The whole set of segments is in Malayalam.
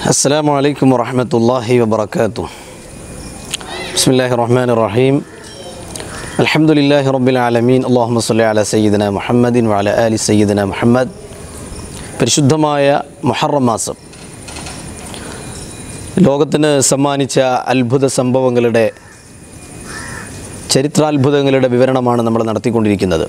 السلام عليكم ورحمة الله وبركاته بسم الله الرحمن الرحيم الحمد لله رب العالمين اللهم صل على سيدنا محمد وعلى آل سيدنا محمد പരിശുദ്ധമായ മുഹറം മാസം ലോകത്തിന് സമ്മാനിച്ച അത്ഭുത സംഭവങ്ങളുടെ ചരിത്രാത്ഭുതങ്ങളുടെ വിവരണമാണ് നമ്മൾ നടത്തിക്കൊണ്ടിരിക്കുന്നത്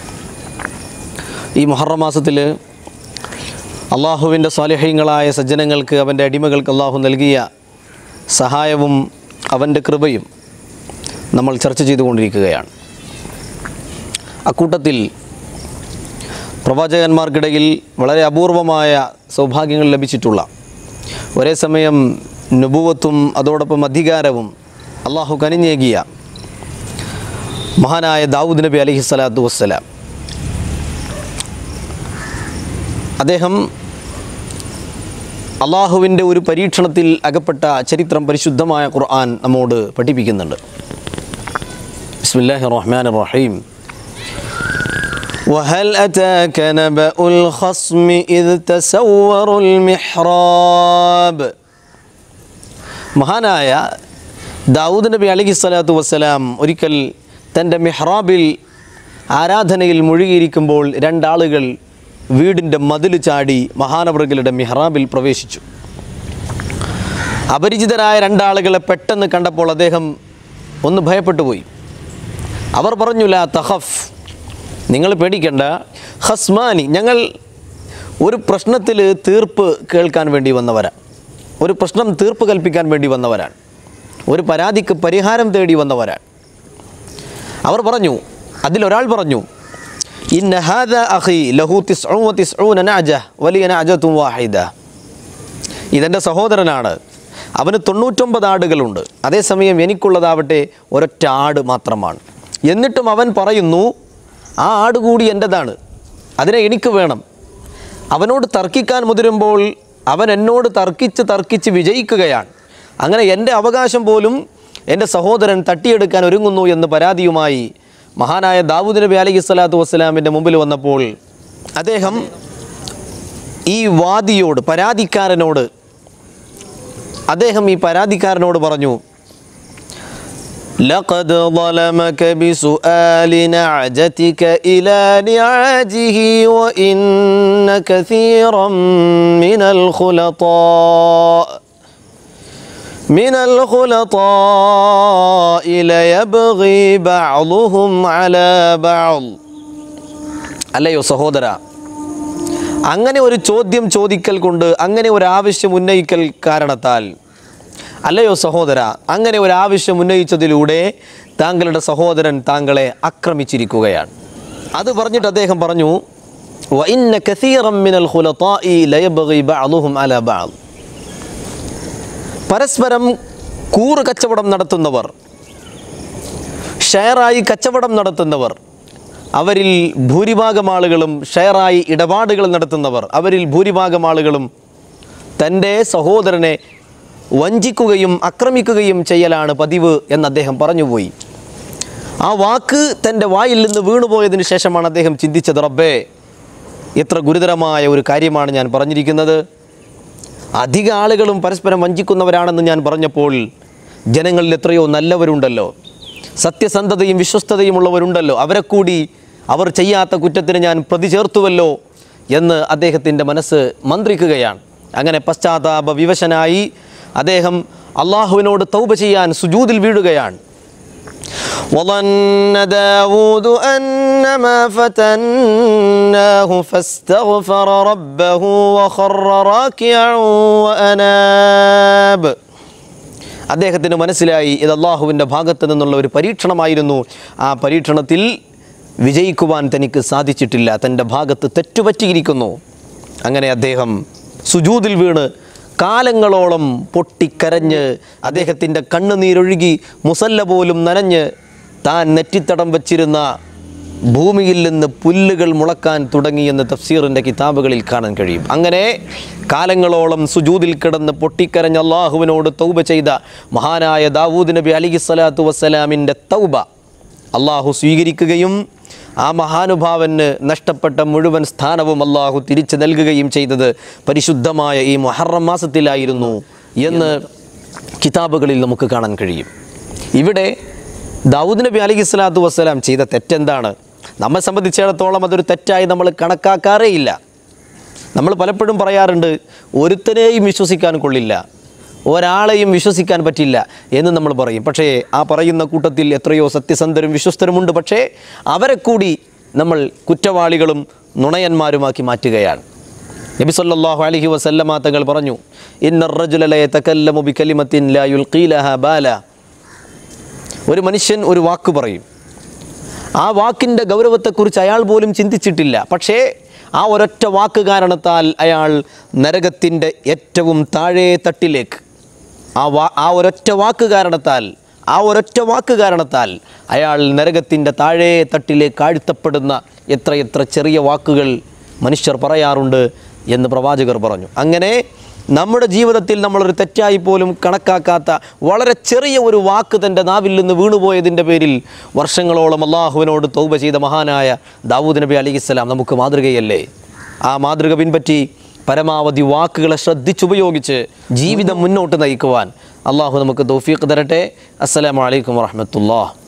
ഈ മുഹറം മാസത്തിൽ അള്ളാഹുവിൻ്റെ സ്വാലിഹ്യങ്ങളായ സജ്ജനങ്ങൾക്ക് അവൻ്റെ അടിമകൾക്ക് അള്ളാഹു നൽകിയ സഹായവും അവൻ്റെ കൃപയും നമ്മൾ ചർച്ച ചെയ്തുകൊണ്ടിരിക്കുകയാണ് അക്കൂട്ടത്തിൽ പ്രവാചകന്മാർക്കിടയിൽ വളരെ അപൂർവമായ സൗഭാഗ്യങ്ങൾ ലഭിച്ചിട്ടുള്ള ഒരേ സമയം നുപുവത്തും അതോടൊപ്പം അധികാരവും അള്ളാഹു കനിഞ്ഞേകിയ മഹാനായ ദാവൂദ് നബി അലഹി സ്വലാത്തു വസ്സലാം അദ്ദേഹം അള്ളാഹുവിൻ്റെ ഒരു പരീക്ഷണത്തിൽ അകപ്പെട്ട ചരിത്രം പരിശുദ്ധമായ ഖുർആൻ നമ്മോട് പഠിപ്പിക്കുന്നുണ്ട് ബിസ്മില്ലാഹി റഹ്മാൻ റഹീം وهل أتاك نبأ الخصم إذ تسوروا المحراب മഹാനായ ദാവൂദ് നബി അലഹി സ്വലാത്തു വസ്സലാം ഒരിക്കൽ തൻ്റെ മെഹ്റാബിൽ ആരാധനയിൽ മുഴുകിയിരിക്കുമ്പോൾ രണ്ടാളുകൾ വീടിൻ്റെ മതിൽ ചാടി മഹാനവറുകളുടെ മെഹ്റാബിൽ പ്രവേശിച്ചു അപരിചിതരായ രണ്ടാളുകളെ പെട്ടെന്ന് കണ്ടപ്പോൾ അദ്ദേഹം ഒന്ന് ഭയപ്പെട്ടു പോയി അവർ പറഞ്ഞു ലാ തഹഫ് നിങ്ങൾ പേടിക്കണ്ട ഹസ്മാനി ഞങ്ങൾ ഒരു പ്രശ്നത്തിൽ തീർപ്പ് കേൾക്കാൻ വേണ്ടി വന്നവരാണ് ഒരു പ്രശ്നം തീർപ്പ് കൽപ്പിക്കാൻ വേണ്ടി വന്നവരാണ് ഒരു പരാതിക്ക് പരിഹാരം തേടി വന്നവരാണ് അവർ പറഞ്ഞു അതിലൊരാൾ പറഞ്ഞു ഇന്ന ഹാദ അഖി ലഹു തിസ്ഊ തിസ്ഊന നഅജ വലിയ നഅജത്തും വാഹിദ ഇതെൻ്റെ സഹോദരനാണ് അവന് തൊണ്ണൂറ്റൊമ്പത് ആടുകളുണ്ട് അതേസമയം എനിക്കുള്ളതാവട്ടെ ഒരൊറ്റ ആട് മാത്രമാണ് എന്നിട്ടും അവൻ പറയുന്നു ആ ആട് കൂടി എൻ്റെതാണ് അതിനെ എനിക്ക് വേണം അവനോട് തർക്കിക്കാൻ മുതിരുമ്പോൾ അവൻ എന്നോട് തർക്കിച്ച് തർക്കിച്ച് വിജയിക്കുകയാണ് അങ്ങനെ എൻ്റെ അവകാശം പോലും എൻ്റെ സഹോദരൻ തട്ടിയെടുക്കാൻ ഒരുങ്ങുന്നു എന്ന് പരാതിയുമായി മഹാനായ ദാവൂദ് നബി അലൈഹി സ്വലാത്തു വസ്സലാമിൻ്റെ മുമ്പിൽ വന്നപ്പോൾ അദ്ദേഹം ഈ വാദിയോട് പരാതിക്കാരനോട് അദ്ദേഹം ഈ പരാതിക്കാരനോട് പറഞ്ഞു لقد ظلمك بسؤال نعجتك إلى نعاجه وإن كثيرا من الخلطاء من الخلطاء ليبغي بعضهم على بعض അല്ലയോ സഹോദര അങ്ങനെ ഒരു ചോദ്യം ചോദിക്കൽ കൊണ്ട് അങ്ങനെ ഒരു ആവശ്യം ഉന്നയിക്കൽ കാരണത്താൽ അല്ലയോ സഹോദര അങ്ങനെ ഒരു ആവശ്യം ഉന്നയിച്ചതിലൂടെ താങ്കളുടെ സഹോദരൻ താങ്കളെ ആക്രമിച്ചിരിക്കുകയാണ് അത് പറഞ്ഞിട്ട് അദ്ദേഹം പറഞ്ഞു "വഇന്ന കസീറം മിനൽ ഖുലതാഇ ലയബ്ഗി ബഅ്ദുഹും അലാ ബഅദ്." പരസ്പരം കൂറ് കച്ചവടം നടത്തുന്നവർ ഷെയറായി കച്ചവടം നടത്തുന്നവർ അവരിൽ ഭൂരിഭാഗം ആളുകളും ഷെയറായി ഇടപാടുകൾ നടത്തുന്നവർ അവരിൽ ഭൂരിഭാഗം ആളുകളും തൻ്റെ സഹോദരനെ വഞ്ചിക്കുകയും ആക്രമിക്കുകയും ചെയ്യലാണ് പതിവ് എന്ന് അദ്ദേഹം പറഞ്ഞുപോയി ആ വാക്ക് തൻ്റെ വായിൽ നിന്ന് വീണുപോയതിന് ശേഷമാണ് അദ്ദേഹം ചിന്തിച്ചത് റബ്ബേ എത്ര ഗുരുതരമായ ഒരു കാര്യമാണ് ഞാൻ പറഞ്ഞിരിക്കുന്നത് അധിക ആളുകളും പരസ്പരം വഞ്ചിക്കുന്നവരാണെന്ന് ഞാൻ പറഞ്ഞപ്പോൾ ജനങ്ങളിൽ എത്രയോ നല്ലവരുണ്ടല്ലോ സത്യസന്ധതയും വിശ്വസ്തതയും ഉള്ളവരുണ്ടല്ലോ അവരെ കൂടി അവർ ചെയ്യാത്ത കുറ്റത്തിന് ഞാൻ പ്രതി ചേർത്തുവല്ലോ എന്ന് അദ്ദേഹത്തിൻ്റെ മനസ്സ് മന്ത്രിക്കുകയാണ് അങ്ങനെ പശ്ചാത്താപ വിവശനായി അദ്ദേഹം അള്ളാഹുവിനോട് തൗബ ചെയ്യാൻ സുജൂതിൽ വീഴുകയാണ് وظن داود أنما فتناه فاستغفر ربه وخر راكعا وأناب അദ്ദേഹത്തിന് മനസ്സിലായി ഇത് അള്ളാഹുവിൻ്റെ ഭാഗത്ത് നിന്നുള്ള ഒരു പരീക്ഷണമായിരുന്നു ആ പരീക്ഷണത്തിൽ വിജയിക്കുവാൻ തനിക്ക് സാധിച്ചിട്ടില്ല തൻ്റെ ഭാഗത്ത് തെറ്റുപറ്റിയിരിക്കുന്നു അങ്ങനെ അദ്ദേഹം സുജൂതിൽ വീണ് കാലങ്ങളോളം പൊട്ടിക്കരഞ്ഞ് അദ്ദേഹത്തിൻ്റെ കണ്ണുനീരൊഴുകി മുസല്ല പോലും നനഞ്ഞ് താൻ നെറ്റിത്തടം വച്ചിരുന്ന ഭൂമിയിൽ നിന്ന് പുല്ലുകൾ മുളക്കാൻ തുടങ്ങിയെന്ന് തഫ്സീറിൻ്റെ കിതാബുകളിൽ കാണാൻ കഴിയും അങ്ങനെ കാലങ്ങളോളം സുജൂതിൽ കിടന്ന് പൊട്ടിക്കരഞ്ഞ അള്ളാഹുവിനോട് തൗബ ചെയ്ത മഹാനായ ദാവൂദ് നബി അലി സ്വലാത്തു വസ്സലാമിൻ്റെ തൗബ അള്ളാഹു സ്വീകരിക്കുകയും ആ മഹാനുഭാവന് നഷ്ടപ്പെട്ട മുഴുവൻ സ്ഥാനവും അള്ളാഹു തിരിച്ചു നൽകുകയും ചെയ്തത് പരിശുദ്ധമായ ഈ മൊഹറം മാസത്തിലായിരുന്നു എന്ന് കിതാബുകളിൽ നമുക്ക് കാണാൻ കഴിയും ഇവിടെ ദാവൂദ് നബി അലി സ്വലാത്തു വസ്സലാം ചെയ്ത തെറ്റെന്താണ് നമ്മെ സംബന്ധിച്ചിടത്തോളം അതൊരു തെറ്റായി നമ്മൾ കണക്കാക്കാറേ ഇല്ല നമ്മൾ പലപ്പോഴും പറയാറുണ്ട് ഒരുത്തനെയും വിശ്വസിക്കാൻ കൊള്ളില്ല ഒരാളെയും വിശ്വസിക്കാൻ പറ്റില്ല എന്ന് നമ്മൾ പറയും പക്ഷേ ആ പറയുന്ന കൂട്ടത്തിൽ എത്രയോ സത്യസന്ധരും വിശ്വസ്തരുമുണ്ട് പക്ഷേ അവരെ കൂടി നമ്മൾ കുറ്റവാളികളും നുണയന്മാരുമാക്കി മാറ്റുകയാണ് നബി സല്ലല്ലാഹു അലൈഹി വസല്ലമ തങ്ങൾ പറഞ്ഞു ഇന്നർ റജുല ല യതകല്ലമു ബികലിമത്തിൻ ലാ യുൽഖീലഹ ബാല ഒരു മനുഷ്യൻ ഒരു വാക്ക് പറയും ആ വാക്കിൻ്റെ ഗൗരവത്തെക്കുറിച്ച് അയാൾ പോലും ചിന്തിച്ചിട്ടില്ല പക്ഷേ ആ ഒരൊറ്റ വാക്ക് കാരണത്താൽ അയാൾ നരകത്തിൻ്റെ ഏറ്റവും താഴേ തട്ടിലേക്ക് ആ വാ ആ ഒരൊറ്റ വാക്ക് കാരണത്താൽ ആ ഒരൊറ്റ വാക്ക് കാരണത്താൽ അയാൾ നരകത്തിൻ്റെ താഴേ തട്ടിലേക്ക് ആഴ്ത്തപ്പെടുന്ന എത്രയെത്ര ചെറിയ വാക്കുകൾ മനുഷ്യർ പറയാറുണ്ട് എന്ന് പ്രവാചകർ പറഞ്ഞു അങ്ങനെ നമ്മുടെ ജീവിതത്തിൽ നമ്മളൊരു തെറ്റായി പോലും കണക്കാക്കാത്ത വളരെ ചെറിയ ഒരു വാക്ക് തൻ്റെ നാവിൽ നിന്ന് വീണുപോയതിൻ്റെ പേരിൽ വർഷങ്ങളോളം അള്ളാഹുവിനോട് തൗബ ചെയ്ത മഹാനായ ദാവൂദ് നബി അലിസ്ലാം നമുക്ക് മാതൃകയല്ലേ ആ മാതൃക പിൻപറ്റി പരമാവധി വാക്കുകളെ ശ്രദ്ധിച്ചുപയോഗിച്ച് ജീവിതം മുന്നോട്ട് നയിക്കുവാൻ അള്ളാഹു നമുക്ക് തൗഫീഖ് തരട്ടെ അസ്സലാമു അലൈക്കും വറഹമത്തുള്ള